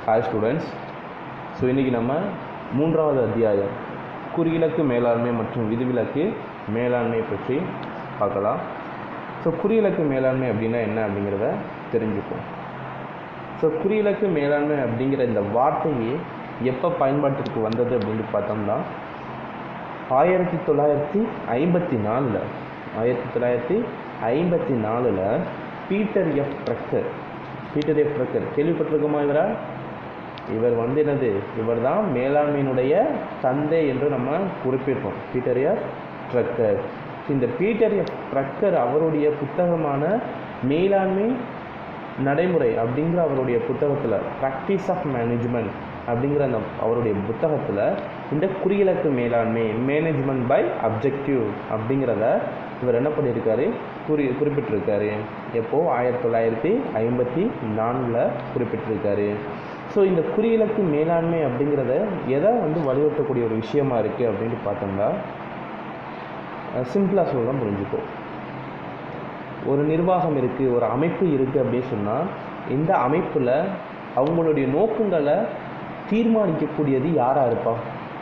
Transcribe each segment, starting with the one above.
hi students so இன்றைக்கி நம்ம மூன்றாவது அத்தியாயம் குறியிலக்கு மேலாண்மை மற்றும் விதிவிலக்கு மேலாண்மை பற்றி பார்க்கலாம் ஸோ குறியிலக்கு மேலாண்மை அப்படின்னா என்ன அப்படிங்கிறத தெரிஞ்சுப்போம் ஸோ குறியிலக்கு மேலாண்மை அப்படிங்கிற இந்த வார்த்தையே எப்போ பயன்பாட்டிற்கு வந்தது அப்படின்னு பார்த்தோம்னா ஆயிரத்தி தொள்ளாயிரத்தி ஐம்பத்தி நாலில் ஆயிரத்தி தொள்ளாயிரத்தி ஐம்பத்தி நாலில் Peter F Drucker Peter F Drucker கேள்விப்பட்டிருக்கோமா இவரா இவர் வந்து என்னது இவர் தான் மேலாண்மையினுடைய தந்தை என்று நம்ம குறிப்பிட்டோம் பீட்டர் எஃப் ட்ரக்கர் இந்த பீட்டர் எஃப் ட்ரக்கர் அவருடைய புத்தகமான மேலாண்மை நடைமுறை அப்படிங்கிற அவருடைய புத்தகத்தில் ப்ராக்டிஸ் ஆஃப் மேனேஜ்மெண்ட் அப்படிங்கிற அந்த அவருடைய புத்தகத்தில் இந்த குறியிலக்கு மேலாண்மை மேனேஜ்மெண்ட் பை அப்ஜெக்டிவ் அப்படிங்கிறத இவர் என்ன பண்ணியிருக்காரு குறி குறிப்பிட்டிருக்காரு எப்போது ஆயிரத்தி தொள்ளாயிரத்தி ஐம்பத்தி நான்கில் குறிப்பிட்டிருக்காரு ஸோ இந்த குறியிலக்கு மேலாண்மை அப்படிங்கிறத எதை வந்து வலியுறுத்தக்கூடிய ஒரு விஷயமா இருக்குது அப்படின்னு பார்த்தோம்னா சிம்பிளாக சொல்ல புரிஞ்சுக்கோ ஒரு நிர்வாகம் இருக்குது ஒரு அமைப்பு இருக்குது அப்படின்னு சொன்னால் இந்த அமைப்பில் அவங்களுடைய நோக்கங்களை தீர்மானிக்கக்கூடியது யாராக இருப்பா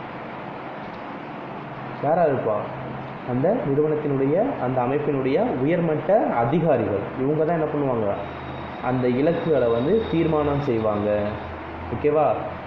யாராக இருப்பா அந்த நிறுவனத்தினுடைய அந்த அமைப்பினுடைய உயர்மட்ட அதிகாரிகள் இவங்க தான் என்ன பண்ணுவாங்க அந்த இலக்குகளை வந்து தீர்மானம் செய்வாங்க ஓகேவா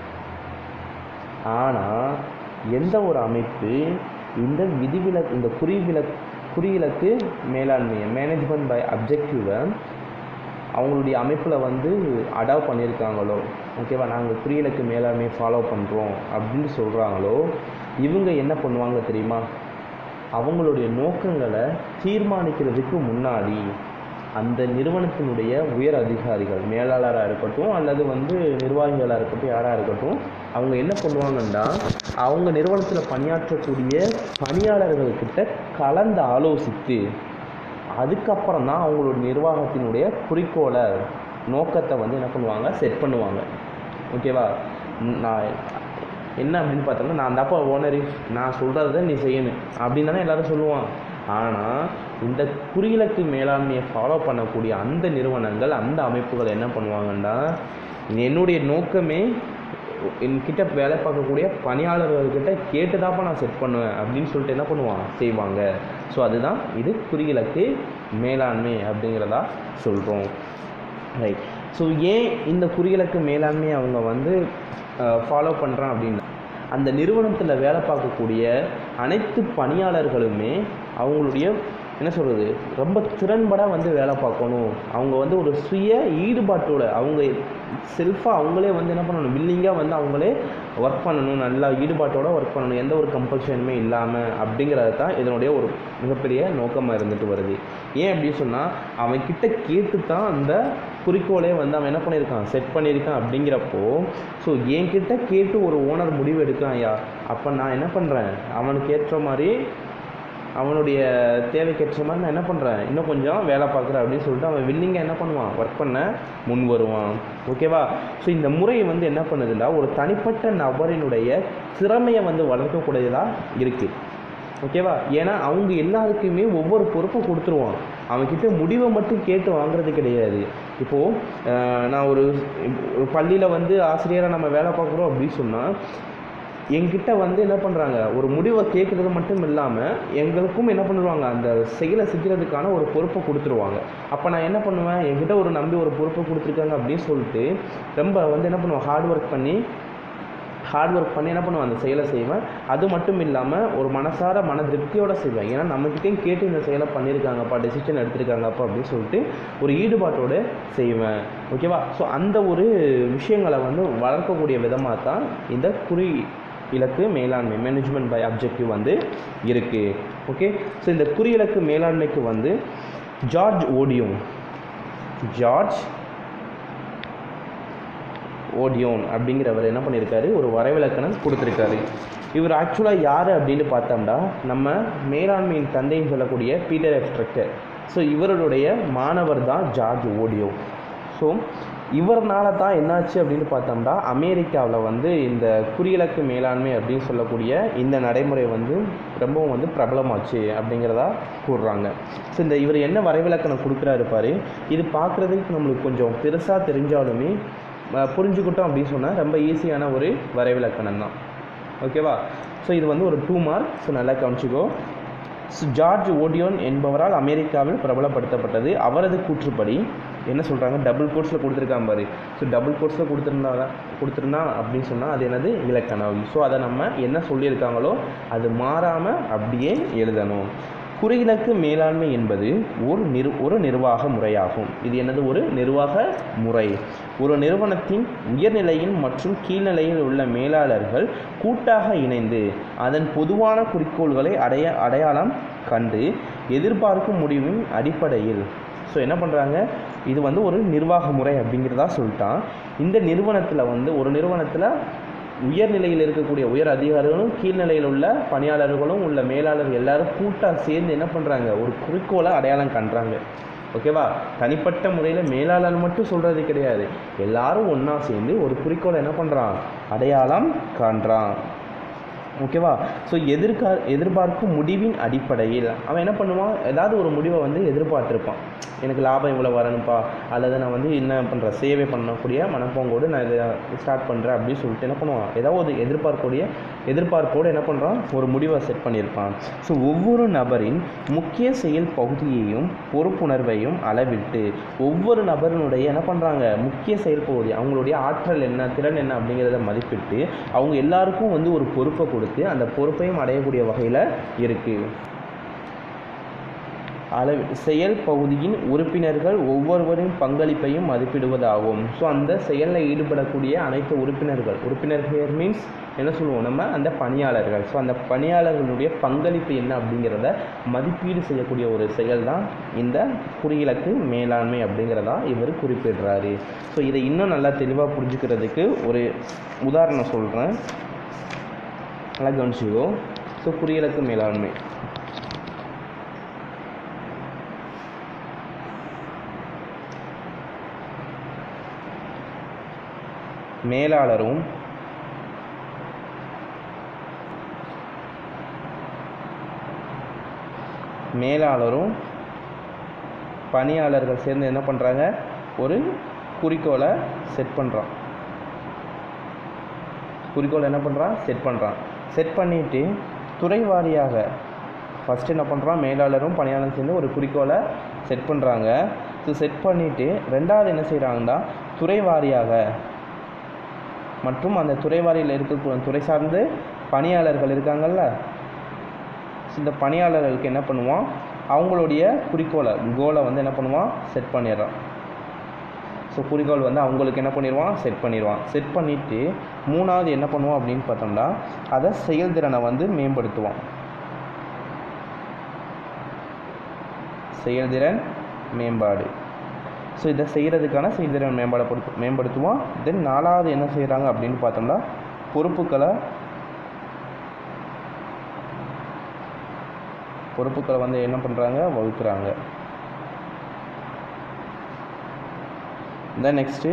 ஆனால் எந்த ஒரு அமைப்பு இந்த விதிவிலக்கு இந்த குறிவிலக் குறியிலக்கு மேலாண்மையை மேனேஜ்மெண்ட் பை அப்ஜெக்டிவை அவங்களுடைய அமைப்பில் வந்து அடாப்ட் பண்ணியிருக்காங்களோ ஓகேவா நாங்கள் குறியிலக்கு மேலாண்மையை ஃபாலோ பண்ணுறோம் அப்படின்னு சொல்கிறாங்களோ இவங்க என்ன பண்ணுவாங்க தெரியுமா அவங்களுடைய நோக்கங்களை தீர்மானிக்கிறதுக்கு முன்னாடி அந்த நிறுவனத்தினுடைய உயர் அதிகாரிகள் மேலாளராக இருக்கட்டும் அல்லது வந்து நிர்வாகிகளாக இருக்கட்டும் யாராக இருக்கட்டும் அவங்க என்ன பண்ணுவாங்கன்னா அவங்க நிறுவனத்தில் பணியாற்றக்கூடிய பணியாளர்கள்கிட்ட கலந்து ஆலோசித்து அதுக்கப்புறம் தான் அவங்களோட நிர்வாகத்தினுடைய குறிக்கோளை நோக்கத்தை வந்து என்ன பண்ணுவாங்க செட் பண்ணுவாங்க ஓகேவா நான் என்ன அப்படின்னு பார்த்தோம்னா நான் தப்பா ஓனரு நான் சொல்கிறத நீ செய்யணும் அப்படின்னு தானே எல்லோரும் சொல்லுவான் ஆனால் இந்த குறியிலக்கு மேலாண்மையை ஃபாலோ பண்ணக்கூடிய அந்த நிறுவனங்கள் அந்த அமைப்புகள் என்ன பண்ணுவாங்கன்னா என்னுடைய நோக்கமே என்கிட்ட வேலை பார்க்கக்கூடிய பணியாளர்கள்கிட்ட கேட்டு தான்ப்பா நான் செட் பண்ணுவேன் அப்படின்னு சொல்லிட்டு என்ன பண்ணுவான் செய்வாங்க ஸோ அதுதான் இது குறியிலக்கு மேலாண்மை அப்படிங்கிறதா சொல்கிறோம் ரைட் ஸோ ஏன் இந்த குறியிலக்கு மேலாண்மையை அவங்க வந்து ஃபாலோ பண்ணுறான் அப்படின்னா அந்த நிறுவனத்தில் வேலை பார்க்கக்கூடிய அனைத்து பணியாளர்களுமே அவங்களுடைய என்ன சொல்கிறது ரொம்ப திறன்பட வந்து வேலை பார்க்கணும் அவங்க வந்து ஒரு சுய ஈடுபாட்டோட அவங்க செல்ஃபாக அவங்களே வந்து என்ன பண்ணணும் வில்லிங்காக வந்து அவங்களே ஒர்க் பண்ணணும் நல்லா ஈடுபாட்டோட ஒர்க் பண்ணணும் எந்த ஒரு கம்பல்ஷனுமே இல்லாமல் அப்படிங்கிறது தான் இதனுடைய ஒரு மிகப்பெரிய நோக்கமாக இருந்துட்டு வருது ஏன் அப்படின்னு சொன்னால் அவன்கிட்ட கேட்டு தான் அந்த குறிக்கோளே வந்து அவன் என்ன பண்ணியிருக்கான் செட் பண்ணியிருக்கான் அப்படிங்கிறப்போ ஸோ என்கிட்ட கேட்டு ஒரு ஓனர் முடிவு எடுக்கான் ஐயா அப்போ நான் என்ன பண்ணுறேன் அவனுக்கு ஏற்ற மாதிரி அவனுடைய தேவைக்கேற்ற மாதிரி நான் என்ன பண்ணுறேன் இன்னும் கொஞ்சம் வேலை பார்க்குறேன் அப்படின்னு சொல்லிட்டு அவன் வில்லிங்காக என்ன பண்ணுவான் ஒர்க் பண்ண முன் வருவான் ஓகேவா ஸோ இந்த முறை வந்து என்ன பண்ணுதுன்னா ஒரு தனிப்பட்ட நபரினுடைய திறமையை வந்து வளர்க்கக்கூடியதாக இருக்குது ஓகேவா ஏன்னா அவங்க எல்லாருக்குமே ஒவ்வொரு பொறுப்பும் கொடுத்துருவான் அவன்கிட்ட முடிவை மட்டும் கேட்டு வாங்குறது கிடையாது இப்போது நான் ஒரு பள்ளியில் வந்து ஆசிரியராக நம்ம வேலை பார்க்குறோம் அப்படின்னு சொன்னால் எங்கிட்ட வந்து என்ன பண்ணுறாங்க ஒரு முடிவை கேட்குறது மட்டும் இல்லாமல் எங்களுக்கும் என்ன பண்ணிடுவாங்க அந்த செயலை செஞ்சுறதுக்கான ஒரு பொறுப்பை கொடுத்துருவாங்க அப்போ நான் என்ன பண்ணுவேன் என்கிட்ட ஒரு நம்பி ஒரு பொறுப்பை கொடுத்துருக்காங்க அப்படின்னு சொல்லிட்டு ரொம்ப வந்து என்ன பண்ணுவேன் ஹார்ட் ஒர்க் பண்ணி ஹார்ட் ஒர்க் பண்ணி என்ன பண்ணுவேன் அந்த செயலை செய்வேன் அது மட்டும் இல்லாமல் ஒரு மனசார மன திருப்தியோடு செய்வேன் ஏன்னா நம்மக்கிட்டையும் கேட்டு இந்த செயலை பண்ணியிருக்காங்கப்பா டெசிஷன் எடுத்திருக்காங்கப்பா அப்படின்னு சொல்லிட்டு ஒரு ஈடுபாட்டோடு செய்வேன் ஓகேவா ஸோ அந்த ஒரு விஷயங்களை வந்து வளர்க்கக்கூடிய விதமாக தான் இந்த குறி இலக்கு மேலாண்மை மேனேஜ்மெண்ட் பை அப்ஜெக்டிவ் வந்து இருக்குது ஓகே ஸோ இந்த குறியிலக்கு மேலாண்மைக்கு வந்து ஜார்ஜ் ஓடியோன் ஜார்ஜ் ஓடியோன் அப்படிங்கிறவர் என்ன பண்ணியிருக்காரு ஒரு வரைவிலக்கணம் கொடுத்துருக்காரு இவர் ஆக்சுவலாக யார் அப்படின்னு பார்த்தோம்னா நம்ம மேலாண்மையின் தந்தைன்னு சொல்லக்கூடிய பீட்டர் எஃப் ஸ்ட்ரக்சர் ஸோ இவருடைய மாணவர் தான் ஜார்ஜ் ஓடியோ ஸோ இவர்னால தான் என்னாச்சு அப்படின்னு பார்த்தோம்னா அமெரிக்காவில் வந்து இந்த குறியிலக்கு மேலாண்மை அப்படின்னு சொல்லக்கூடிய இந்த நடைமுறை வந்து ரொம்பவும் வந்து பிரபலமாச்சு அப்படிங்கிறதா கூறுறாங்க ஸோ இந்த இவர் என்ன வரைவிலக்கணம் கொடுக்குறாரு பாரு இது பார்க்குறதுக்கு நம்மளுக்கு கொஞ்சம் பெருசாக தெரிஞ்சாலுமே அஹ், புரிஞ்சுக்கிட்டோம் அப்படின்னு சொன்னால் ரொம்ப ஈஸியான ஒரு வரைவிலக்கணம் தான் ஓகேவா ஸோ இது வந்து ஒரு டூ மார்க் ஸோ நல்லா கவனிச்சுக்கோ ஸோ ஜார்ஜ் ஓடியோன் என்பவரால் அமெரிக்காவில் பிரபலப்படுத்தப்பட்டது அவரது கூற்றுப்படி என்ன சொல்கிறாங்க டபுள் கோர்ஸில் கொடுத்துருக்காங்க பாரு ஸோ டபுள் கோர்ஸில் கொடுத்துருந்தா கொடுத்துருந்தா அப்படின்னு சொன்னால் அது என்னது இலக்கணம் ஸோ அதை நம்ம என்ன சொல்லியிருக்காங்களோ அது மாறாமல் அப்படியே எழுதணும் குறியிலக்கு மேலாண்மை என்பது ஒரு நிர் ஒரு நிர்வாக முறையாகும் இது என்னது ஒரு நிர்வாக முறை ஒரு நிறுவனத்தின் உயர்நிலையில் மற்றும் கீழ்நிலையில் உள்ள மேலாளர்கள் கூட்டாக இணைந்து அதன் பொதுவான குறிக்கோள்களை அடைய அடையாளம் கண்டு எதிர்பார்க்கும் முடிவின் அடிப்படையில் ஸோ என்ன பண்ணுறாங்க இது வந்து ஒரு நிர்வாக முறை அப்படிங்கிறதா சொல்லிட்டான் இந்த நிறுவனத்தில் வந்து ஒரு நிறுவனத்தில் உயர்நிலையில் இருக்கக்கூடிய உயர் அதிகாரிகளும் கீழ்நிலையில் உள்ள பணியாளர்களும் உள்ள மேலாளர்கள் எல்லாரும் கூட்டாக சேர்ந்து என்ன பண்ணுறாங்க ஒரு குறிக்கோளை அடையாளம் காண்றாங்க ஓகேவா தனிப்பட்ட முறையில் மேலாளர் மட்டும் சொல்கிறது கிடையாது எல்லாரும் ஒன்றா சேர்ந்து ஒரு குறிக்கோளை என்ன பண்ணுறான் அடையாளம் காண்றான் ஓகேவா ஸோ எதிர்கா எதிர்பார்க்கும் முடிவின் அடிப்படையில் அவன் என்ன பண்ணுவான் ஏதாவது ஒரு முடிவை வந்து எதிர்பார்த்துருப்பான் எனக்கு லாபம் இவ்வளோ வரணும்ப்பா அல்லது நான் வந்து என்ன பண்ணுறேன் சேவை பண்ணக்கூடிய மனப்போங்கோடு நான் இதை ஸ்டார்ட் பண்ணுறேன் அப்படின்னு சொல்லிட்டு என்ன பண்ணுவான் ஏதாவது ஒரு எதிர்பார்க்கக்கூடிய எதிர்பார்ப்போடு என்ன பண்ணுறான் ஒரு முடிவை செட் பண்ணியிருப்பான் ஸோ ஒவ்வொரு நபரின் முக்கிய செயல் பகுதியையும் பொறுப்புணர்வையும் அளவிட்டு ஒவ்வொரு நபரினுடைய என்ன பண்ணுறாங்க முக்கிய செயல் பகுதி அவங்களுடைய ஆற்றல் என்ன திறன் என்ன அப்படிங்கிறத மதிப்பிட்டு அவங்க எல்லாருக்கும் வந்து ஒரு பொறுப்பை கொடுத்து அந்த பொறுப்பையும் அடையக்கூடிய வகையில் இருக்குது அளவு செயல் பகுதியின் உறுப்பினர்கள் ஒவ்வொருவரின் பங்களிப்பையும் மதிப்பிடுவதாகும் ஸோ அந்த செயலில் ஈடுபடக்கூடிய அனைத்து உறுப்பினர்கள் உறுப்பினர்கள் மீன்ஸ் என்ன சொல்லுவோம் நம்ம அந்த பணியாளர்கள் ஸோ அந்த பணியாளர்களுடைய பங்களிப்பு என்ன அப்படிங்கிறத மதிப்பீடு செய்யக்கூடிய ஒரு செயல் தான் இந்த குறியிலக்கு மேலாண்மை அப்படிங்கிறதா இவர் குறிப்பிடுறாரு ஸோ இதை இன்னும் நல்லா தெளிவாக புரிஞ்சுக்கிறதுக்கு ஒரு உதாரணம் சொல்கிறேன் நல்லா கவனிச்சுக்கோ ஸோ குறியிலக்கு மேலாண்மை மேலாளரும் மேலாளரும் பணியாளர்கள் சேர்ந்து என்ன பண்ணுறாங்க ஒரு குறிக்கோளை செட் பண்ணுறான் குறிக்கோள் என்ன பண்ணுறான் செட் பண்ணுறான் செட் பண்ணிவிட்டு துறை வாரியாக ஃபஸ்ட்டு என்ன பண்ணுறான் மேலாளரும் பணியாளரும் சேர்ந்து ஒரு குறிக்கோளை செட் பண்ணுறாங்க ஸோ செட் பண்ணிவிட்டு ரெண்டாவது என்ன செய்கிறாங்கன்னா துறை வாரியாக மற்றும் அந்த துறை வாரியில் இருக்கக்கூடிய துறை சார்ந்து பணியாளர்கள் இருக்காங்கல்ல ஸோ இந்த பணியாளர்களுக்கு என்ன பண்ணுவான் அவங்களுடைய குறிக்கோளை கோலை வந்து என்ன பண்ணுவான் செட் பண்ணிடுறான் ஸோ குறிக்கோள் வந்து அவங்களுக்கு என்ன பண்ணிடுவான் செட் பண்ணிடுவான் செட் பண்ணிவிட்டு மூணாவது என்ன பண்ணுவான் அப்படின்னு பார்த்தோம்னா அதை செயல்திறனை வந்து மேம்படுத்துவான் செயல்திறன் மேம்பாடு ஸோ இதை செய்கிறதுக்கான செயல்திறன் மேம்பாடப்படுத்து மேம்படுத்துவோம் தென் நாலாவது என்ன செய்கிறாங்க அப்படின்னு பார்த்தோம்னா பொறுப்புகளை பொறுப்புகளை வந்து என்ன பண்ணுறாங்க வகுக்கிறாங்க தென் நெக்ஸ்ட்டு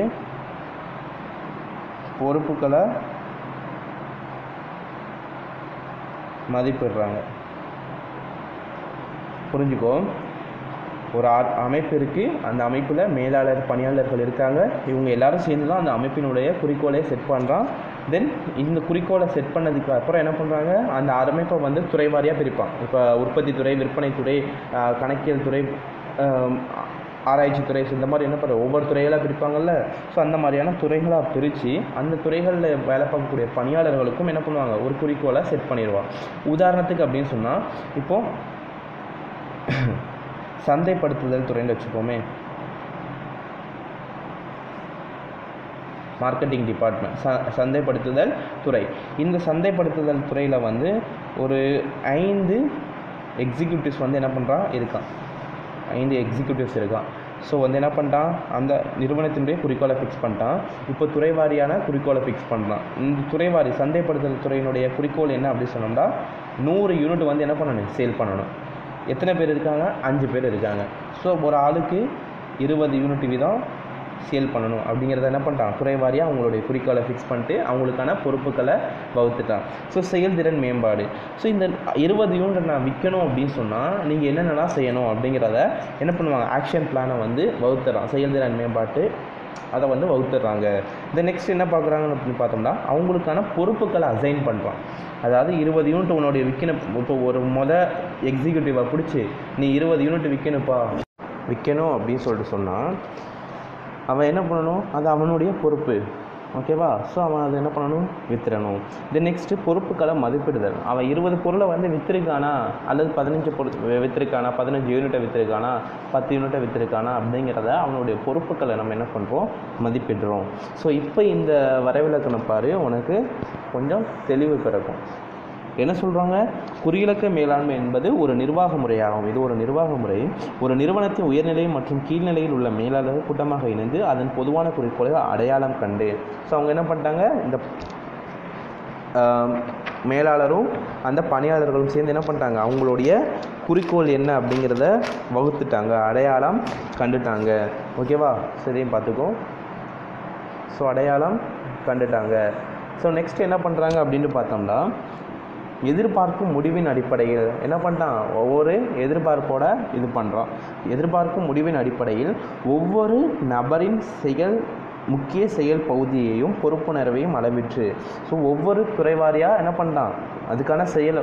பொறுப்புகளை மதிப்பிடுறாங்க புரிஞ்சுக்கோ ஒரு ஆ- அமைப்பு இருக்குது அந்த அமைப்பில் மேலாளர் பணியாளர்கள் இருக்காங்க இவங்க எல்லாரும் சேர்ந்து தான் அந்த அமைப்பினுடைய குறிக்கோளை செட் பண்ணுறான் தென் இந்த குறிக்கோளை செட் பண்ணதுக்கு அப்புறம் என்ன பண்ணுறாங்க அந்த அமைப்பை வந்து துறை வாரியாக பிரிப்பான் இப்போ உற்பத்தி துறை விற்பனை துறை ஆஹ், கணக்கியல் துறை ஆம், ஆராய்ச்சி துறை so இந்த மாதிரி என்ன பண்ணுற ஒவ்வொரு துறைகளாக பிரிப்பாங்கல்ல ஸோ அந்த மாதிரியான துறைகளாக பிரித்து அந்த துறைகளில் வேலை பார்க்கக்கூடிய பணியாளர்களுக்கும் என்ன பண்ணுவாங்க ஒரு குறிக்கோளை செட் பண்ணிடுவாங்க உதாரணத்துக்கு அப்படின்னு சொன்னால் இப்போது சந்தைப்படுத்துதல் துறைன்னு வச்சுப்போமே மார்க்கெட்டிங் டிபார்ட்மெண்ட் ச சந்தைப்படுத்துதல் துறை இந்த சந்தைப்படுத்துதல் துறையில் வந்து ஒரு ஐந்து எக்ஸிக்யூட்டிவ்ஸ் வந்து என்ன பண்ணுறான் இருக்கான் ஐந்து எக்ஸிக்யூட்டிவ்ஸ் இருக்கான் ஸோ வந்து என்ன பண்ணிட்டான் அந்த நிறுவனத்தினுடைய குறிக்கோளை ஃபிக்ஸ் பண்ணிட்டான் இப்போ துறைவாரியான குறிக்கோளை ஃபிக்ஸ் பண்ணுறான் இந்த துறைவாரி சந்தைப்படுத்தல் துறையினுடைய குறிக்கோள் என்ன அப்படி சொன்னோம்னா நூறு யூனிட் வந்து என்ன பண்ணணும் சேல் பண்ணணும் எத்தனை பேர் இருக்காங்க அஞ்சு பேர் இருக்காங்க ஸோ ஒரு ஆளுக்கு இருபது யூனிட் வீதம் சேல் பண்ணணும் அப்படிங்கிறத என்ன பண்ணிட்டான் துறை வாரியாக அவங்களுடைய குறிக்கோளை ஃபிக்ஸ் பண்ணிட்டு அவங்களுக்கான பொறுப்புகளை வகுத்துட்டான் ஸோ செயல்திறன் மேம்பாடு ஸோ இந்த இருபது யூனிட் நான் விற்கணும் அப்படின்னு சொன்னால் நீங்கள் என்னென்னலாம் செய்யணும் அப்படிங்கிறத என்ன பண்ணுவாங்க ஆக்ஷன் பிளானை வந்து வகுத்துறான் செயல்திறன் மேம்பாட்டு அதை வந்து வகுத்துடுறாங்க இந்த நெக்ஸ்ட் என்ன பார்க்குறாங்கன்னு அப்படின்னு பார்த்தோம்னா அவங்களுக்கான பொறுப்புகளை அசைன் பண்ணுறான் அதாவது இருபது யூனிட் உன்னுடைய விற்கணும் இப்போ ஒரு மொத எக்ஸிக்யூட்டிவை பிடிச்சி நீ இருபது யூனிட் விற்கணுப்பா விற்கணும் அப்படின்னு சொல்லிட்டு சொன்னால் அவன் என்ன பண்ணணும் அது அவனுடைய பொறுப்பு ஓகேவா ஸோ அவன் அதை என்ன பண்ணணும் வித்துறணும் இது நெக்ஸ்ட்டு பொறுப்புகளை மதிப்பிடுதல் அவன் இருபது பொருளை வந்து வித்திருக்கானா அல்லது பதினஞ்சு பொருள் வித்திருக்கானா பதினஞ்சு யூனிட்டை வித்திருக்கானா பத்து யூனிட்டை வித்திருக்கானா அப்படிங்கிறத அவனுடைய பொறுப்புகளை நம்ம என்ன பண்ணுறோம் மதிப்பிடுறோம் ஸோ இப்போ இந்த வரைவிலக்கணம் பாரு உனக்கு கொஞ்சம் தெளிவு பிறக்கும் என்ன சொல்கிறாங்க குறியிலக்க மேலாண்மை என்பது ஒரு நிர்வாக முறையாகும் இது ஒரு நிர்வாக முறை ஒரு நிறுவனத்தின் உயர்நிலை மற்றும் கீழ்நிலையில் உள்ள மேலாளர்கள் கூட்டமாக இணைந்து அதன் பொதுவான குறிக்கோளை அடையாளம் கண்டு ஸோ அவங்க என்ன பண்ணிட்டாங்க இந்த ஆம், மேலாளரும் அந்த பணியாளர்களும் சேர்ந்து என்ன பண்ணிட்டாங்க அவங்களுடைய குறிக்கோள் என்ன அப்படிங்கிறத வகுத்துட்டாங்க அடையாளம் கண்டுட்டாங்க ஓகேவா சரியும் பார்த்துக்கோ ஸோ அடையாளம் கண்டுட்டாங்க ஸோ நெக்ஸ்ட் என்ன பண்ணுறாங்க அப்படின்னு பார்த்தோம்னா எதிர்பார்க்கும் முடிவின் அடிப்படையில் என்ன பண்ணிட்டான் ஒவ்வொரு எதிர்பார்ப்போட இது பண்ணுறான் எதிர்பார்க்கும் முடிவின் அடிப்படையில் ஒவ்வொரு நபரின் செயல் முக்கிய செயல் பகுதியையும் பொறுப்புணர்வையும் அளவிற்று ஸோ ஒவ்வொரு துறைவாரியாக என்ன பண்ணிட்டான் அதுக்கான செயல்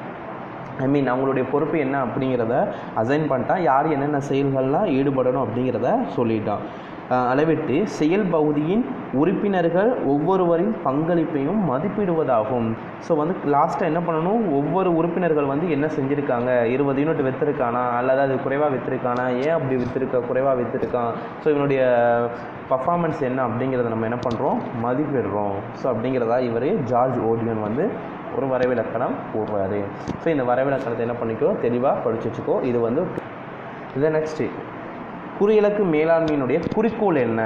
ஐ மீன் அவங்களுடைய பொறுப்பு என்ன அப்படிங்கிறத அசைன் பண்ணிட்டான் யார் என்னென்ன செயல்கள்லாம் ஈடுபடணும் அப்படிங்கிறத சொல்லிட்டான் அஹ் அளவிட்டு செயல் பகுதியின் உறுப்பினர்கள் ஒவ்வொருவரின் பங்களிப்பையும் மதிப்பிடுவதாகும் ஸோ வந்து லாஸ்ட்டாக என்ன பண்ணணும் ஒவ்வொரு உறுப்பினர்கள் வந்து என்ன செஞ்சுருக்காங்க இருபது யூனிட் விற்றுருக்கானா அல்லது அது குறைவாக விற்றுருக்கானா ஏன் அப்படி விற்றுருக்க குறைவாக விற்றுருக்கான் ஸோ இவனுடைய பர்ஃபார்மன்ஸ் என்ன அப்படிங்கிறத நம்ம என்ன பண்ணுறோம் மதிப்பிடுறோம் ஸோ அப்படிங்கிறதா இவர் ஜார்ஜ் ஓடியன் வந்து ஒரு வரைவிலக்கணம் போடுறாரு ஸோ இந்த வரைவிலக்கணத்தை என்ன பண்ணிக்கோ தெளிவாக படிச்சு வச்சுக்கோ இது வந்து இதை நெக்ஸ்ட்டு குறியிலக்கு மேலாண்மையினுடைய குறிக்கோள் என்ன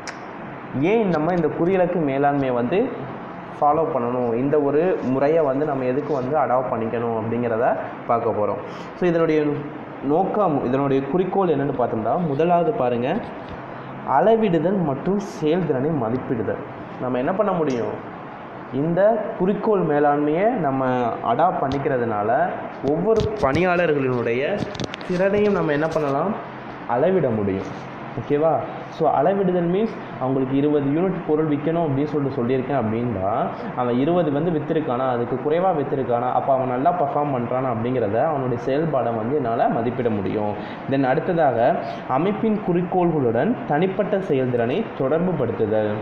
ஏன் நம்ம இந்த குறியிலக்கு மேலாண்மையை வந்து ஃபாலோ பண்ணணும் இந்த ஒரு முறையை வந்து நம்ம எதுக்கு வந்து அடாப்ட் பண்ணிக்கணும் அப்படிங்கிறத பார்க்க போகிறோம் ஸோ இதனுடைய நோக்கம் இதனுடைய குறிக்கோள் என்னென்னு பார்த்தோம்னா முதலாவது பாருங்கள் அளவிடுதல் மற்றும் செயல்திறனை மதிப்பிடுதல் நம்ம என்ன பண்ண முடியும் இந்த குறிக்கோள் மேலாண்மையை நம்ம அடாப்ட் பண்ணிக்கிறதுனால ஒவ்வொரு பணியாளர்களினுடைய திறனையும் நம்ம என்ன பண்ணலாம் அளவிட முடியும் ஓகேவா ஸோ அளவிடுதல் மீன்ஸ் அவங்களுக்கு இருபது யூனிட் பொருள் விற்கணும் அப்படின்னு சொல்லிட்டு சொல்லியிருக்கேன் அப்படின்னா அவன் இருபது வந்து விற்றுருக்கானா அதுக்கு குறைவாக விற்றுருக்கானா அப்போ அவன் நல்லா பர்ஃபார்ம் பண்ணுறானா அப்படிங்கிறத அவனுடைய செயல்பாடை வந்து என்னால் மதிப்பிட முடியும் தென் அடுத்ததாக அமைப்பின் குறிக்கோள்களுடன் தனிப்பட்ட செயல்திறனை தொடர்புபடுத்துதல்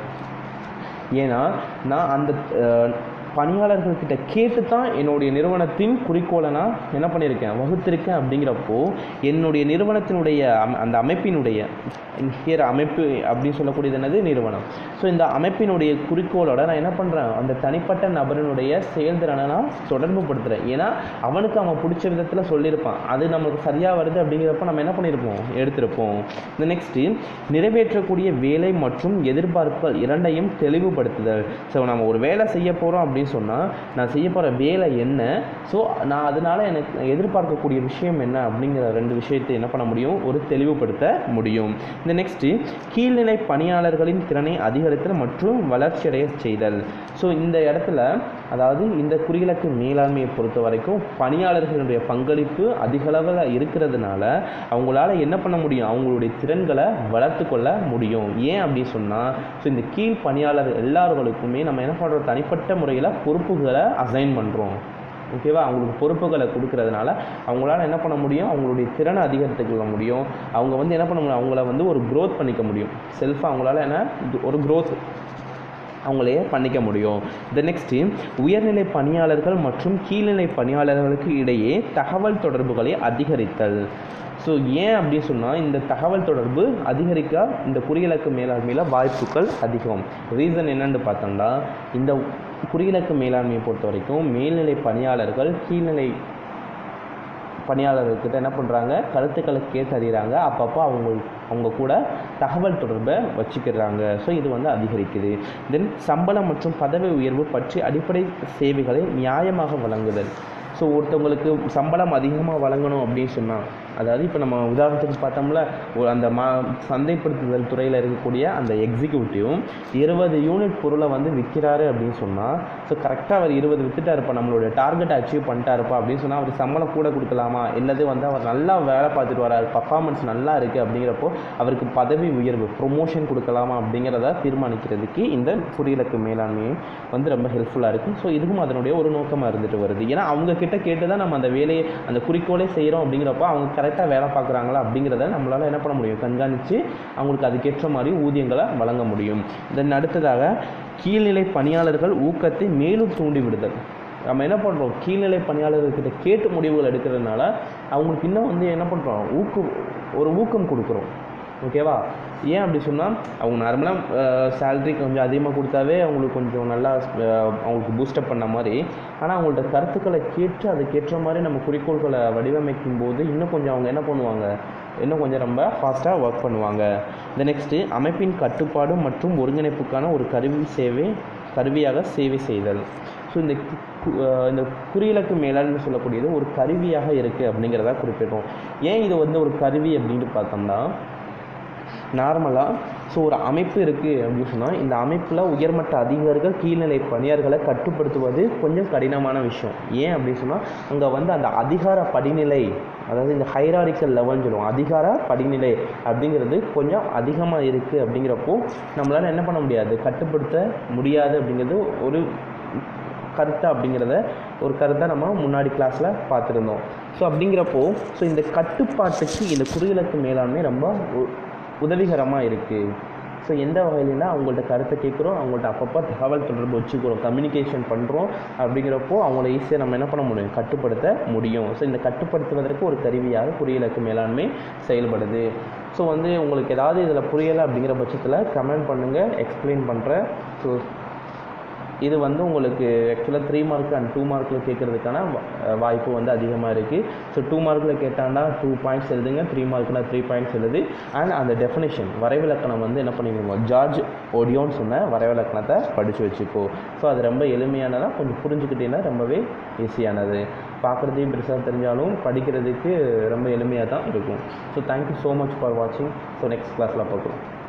ஏன்னா நான் அந்த அஹ், பணியாளர்கள்கிட்ட கேட்டு தான் என்னுடைய நிறுவனத்தின் குறிக்கோளை நான் என்ன பண்ணியிருக்கேன் வகுத்திருக்கேன் அப்படிங்கிறப்போ என்னுடைய நிறுவனத்தினுடைய அம- அந்த அமைப்பினுடைய ஹியர் அமைப்பு அப்படின்னு சொல்லக்கூடியது என்னது நிறுவனம் ஸோ இந்த அமைப்பினுடைய குறிக்கோளோட நான் என்ன பண்ணுறேன் அந்த தனிப்பட்ட நபரினுடைய செயல்திறனை நான் தொடர்பு படுத்துகிறேன் ஏன்னா அவனுக்கு அவன் பிடிச்ச விதத்தில் சொல்லியிருப்பான் அது நமக்கு சரியாக வருது அப்படிங்கிறப்ப நம்ம என்ன பண்ணியிருப்போம் எடுத்திருப்போம் இந்த நெக்ஸ்ட்டு நிறைவேற்றக்கூடிய வேலை மற்றும் எதிர்பார்ப்புகள் இரண்டையும் தெளிவுபடுத்துதல் ஸோ நம்ம ஒரு வேலை செய்ய போகிறோம் அப்படின்னு சொன்னால் நான் செய்ய போகிற வேலை என்ன ஸோ நான் அதனால் எனக்கு எதிர்பார்க்கக்கூடிய விஷயம் என்ன அப்படிங்கிற ரெண்டு விஷயத்தை என்ன பண்ண முடியும் ஒரு தெளிவுபடுத்த முடியும் இந்த நெக்ஸ்ட்டு கீழ்நிலை பணியாளர்களின் திறனை அதிகரித்தல் மற்றும் வளர்ச்சியடைய செய்தல் ஸோ இந்த இடத்துல அதாவது இந்த குறியிலக்கு மேலாண்மையை பொறுத்த வரைக்கும் பணியாளர்களுடைய பங்களிப்பு அதிகளவில் இருக்கிறதுனால அவங்களால என்ன பண்ண முடியும் அவங்களுடைய திறன்களை வளர்த்து கொள்ள முடியும் ஏன் அப்படின்னு சொன்னால் ஸோ இந்த கீழ் பணியாளர் எல்லார்களுக்குமே நம்ம என்ன பண்ணுறோம் தனிப்பட்ட முறையில் பொறுப்புகளை அசைன் பண்ணுறோம் ஓகேவா அவங்களுக்கு பொறுப்புகளை கொடுக்கறதுனால அவங்களால என்ன பண்ண முடியும் அவங்களுடைய திறனை அதிகரித்துக் கொள்ள முடியும் அவங்க வந்து என்ன பண்ண முடியும் அவங்கள வந்து ஒரு growth பண்ணிக்க முடியும் செல்ஃபாக அவங்களால என்ன ஒரு growth அவங்களே பண்ணிக்க முடியும் இந்த நெக்ஸ்ட்டு உயர்நிலை பணியாளர்கள் மற்றும் கீழ்நிலை பணியாளர்களுக்கு இடையே தகவல் தொடர்புகளை அதிகரித்தல் ஸோ ஏன் அப்படின்னு சொன்னால் இந்த தகவல் தொடர்பு அதிகரிக்க இந்த குறியிலக்கு மேலாண்மையில் வாய்ப்புகள் அதிகம் ரீசன் என்னன்னு பார்த்தோம்னா இந்த குறியிலக்கு மேலாண்மையை பொறுத்த வரைக்கும் மேல்நிலை பணியாளர்கள் கீழ்நிலை பணியாளர்கிட்ட என்ன பண்ணுறாங்க கருத்துக்களை கேட்டறிகிறாங்க அப்பப்போ அவங்க அவங்க கூட தகவல் தொடர்பை வச்சுக்கிறாங்க ஸோ இது வந்து அதிகரிக்குது தென் சம்பளம் மற்றும் பதவி உயர்வு பற்றி அடிப்படை சேவைகளை நியாயமாக வழங்குதல் ஸோ ஒருத்தவங்களுக்கு சம்பளம் அதிகமாக வழங்கணும் அப்படின்னு சொன்னால் அதாவது இப்போ நம்ம உதாரணத்துக்கு பார்த்தோம்ல ஒரு அந்த மா சந்தைப்படுத்துதல் துறையில் இருக்கக்கூடிய அந்த எக்ஸிக்யூட்டிவ் இருபது யூனிட் பொருளை வந்து விற்கிறாரு அப்படின்னு சொன்னால் ஸோ கரெக்டாக அவர் இருபது வித்துட்டாரு இப்போ நம்மளோட டார்கெட் அச்சீவ் பண்ணிட்டாருப்பா அப்படின்னு சொன்னால் அவர் சம்பளம் கூட கொடுக்கலாமா இல்லது வந்து அவர் நல்லா வேலை பார்த்துட்டு வராரு பர்ஃபார்மன்ஸ் நல்லா இருக்குது அப்படிங்கிறப்போ அவருக்கு பதவி உயர்வு ப்ரொமோஷன் கொடுக்கலாமா அப்படிங்கிறத தீர்மானிக்கிறதுக்கு இந்த குறியிலக்கு மேலாண்மையும் வந்து ரொம்ப ஹெல்ப்ஃபுல்லாக இருக்குது ஸோ இதுவும் அதனுடைய ஒரு நோக்கமாக இருந்துட்டு வருது ஏன்னா அவங்க கிட்ட கேட்டு தான் நம்ம அந்த வேலையை அந்த குறிக்கோளே செய்கிறோம் அப்படிங்கிறப்போ அவங்க கரெக்டாக வேலை பார்க்குறாங்களா அப்படிங்கிறத நம்மளால் என்ன பண்ண முடியும் கண்காணித்து அவங்களுக்கு அதுக்கேற்ற மாதிரி ஊதியங்களை வழங்க முடியும் தென் அடுத்ததாக கீழ்நிலை பணியாளர்கள் ஊக்கத்தை மேலும் தூண்டி விடுதல் நம்ம என்ன பண்ணுறோம் கீழ்நிலை பணியாளர்கிட்ட கேட்டு முடிவுகள் எடுக்கிறதுனால அவங்களுக்கு இன்னும் வந்து என்ன பண்ணுறோம் ஊக்கம் ஒரு ஊக்கம் கொடுக்குறோம் ஓகேவா ஏன் அப்படி சொன்னால் அவங்க நார்மலாக சேல்ரி கொஞ்சம் அதிகமாக கொடுத்தாவே அவங்களுக்கு கொஞ்சம் நல்லா அஹ், அவங்களுக்கு பூஸ்டப் பண்ண மாதிரி ஆனால் அவங்கள்ட்ட கருத்துக்களை கேட்டு அதுக்கேற்ற மாதிரி நம்ம குறிக்கோள்களை வடிவமைக்கும் போது இன்னும் கொஞ்சம் அவங்க என்ன பண்ணுவாங்க இன்னும் கொஞ்சம் ரொம்ப ஃபாஸ்ட்டாக ஒர்க் பண்ணுவாங்க இந்த நெக்ஸ்ட்டு அமைப்பின் கட்டுப்பாடு மற்றும் ஒருங்கிணைப்புக்கான ஒரு கருவி சேவை கருவியாக சேவை செய்தல் ஸோ இந்த கு- கு- அஹ் இந்த குறியிலக்கு மேலாண்மை சொல்லக்கூடியது ஒரு கருவியாக இருக்குது அப்படிங்கிறத குறிப்பிடுறோம் ஏன் இது வந்து ஒரு கருவி அப்படின்ட்டு பார்த்தோம்னா நார்மலாக ஸோ ஒரு அமைப்பு இருக்குது அப்படின்னு சொன்னால் இந்த அமைப்பில் உயர்மட்ட அதிகாரிகள் கீழ்நிலை பணியாளர்களை கட்டுப்படுத்துவது கொஞ்சம் கடினமான விஷயம் ஏன் அப்படின்னு சொன்னால் அங்கே வந்து அந்த அதிகார படிநிலை அதாவது இந்த ஹைராரிக்கல் லெவல்னு சொல்லுவோம் அதிகார படிநிலை அப்படிங்கிறது கொஞ்சம் அதிகமாக இருக்குது அப்படிங்கிறப்போ நம்மளால் என்ன பண்ண முடியாது கட்டுப்படுத்த முடியாது அப்படிங்கிறது ஒரு கருத்து அப்படிங்கிறத ஒரு கருத்தை நம்ம முன்னாடி கிளாஸில் பார்த்துருந்தோம் ஸோ அப்படிங்கிறப்போ ஸோ இந்த கட்டுப்பாட்டுக்கு இந்த குறியிலக்கு மேலாண்மை ரொம்ப உ- உதவிகரமாக இருக்குது ஸோ எந்த வகையிலனா அவங்கள்ட்ட கருத்தை கேட்குறோம் அவங்கள்ட்ட அப்பப்போ தகவல் தொடர்பு வச்சுக்கிறோம் கம்யூனிகேஷன் பண்ணுறோம் அப்படிங்கிறப்போ அவங்கள ஈஸியாக நம்ம என்ன பண்ண முடியும் கட்டுப்படுத்த முடியும் ஸோ இந்த கட்டுப்படுத்துவதற்கு ஒரு கருவியாக குறியிலக்கு மேலாண்மை செயல்படுது ஸோ வந்து உங்களுக்கு ஏதாவது இதில் புரியலை அப்படிங்கிற பட்சத்தில் கமெண்ட் பண்ணுங்கள் எக்ஸ்பிளைன் பண்ணுறேன் ஸோ இது வந்து உங்களுக்கு ஆக்சுவலாக த்ரீ மார்க் அண்ட் டூ மார்க்கில் கேட்குறதுக்கான வாய்ப்பு வந்து அதிகமாக இருக்குது ஸோ டூ மார்க்கில் கேட்டாண்டா டூ பாயிண்ட்ஸ் எழுதுங்க த்ரீ மார்க்னா த்ரீ பாயிண்ட்ஸ் எழுது அண்ட் அந்த டெஃபினேஷன் வரைவிலக்கணம் வந்து என்ன பண்ணிக்கோங்க ஜார்ஜ் ஒடியோன்னு சொன்ன வரைவிலக்கணத்தை படித்து வச்சுக்கோ ஸோ அது ரொம்ப எளிமையானதாக கொஞ்சம் புரிஞ்சுக்கிட்டீங்கன்னா ரொம்பவே ஈஸியானது பார்க்குறதையும் பெருசாக தெரிஞ்சாலும் படிக்கிறதுக்கு ரொம்ப எளிமையாக தான் இருக்கும் so thank you so much for வாட்சிங் ஸோ நெக்ஸ்ட் கிளாஸில் பார்க்கலாம்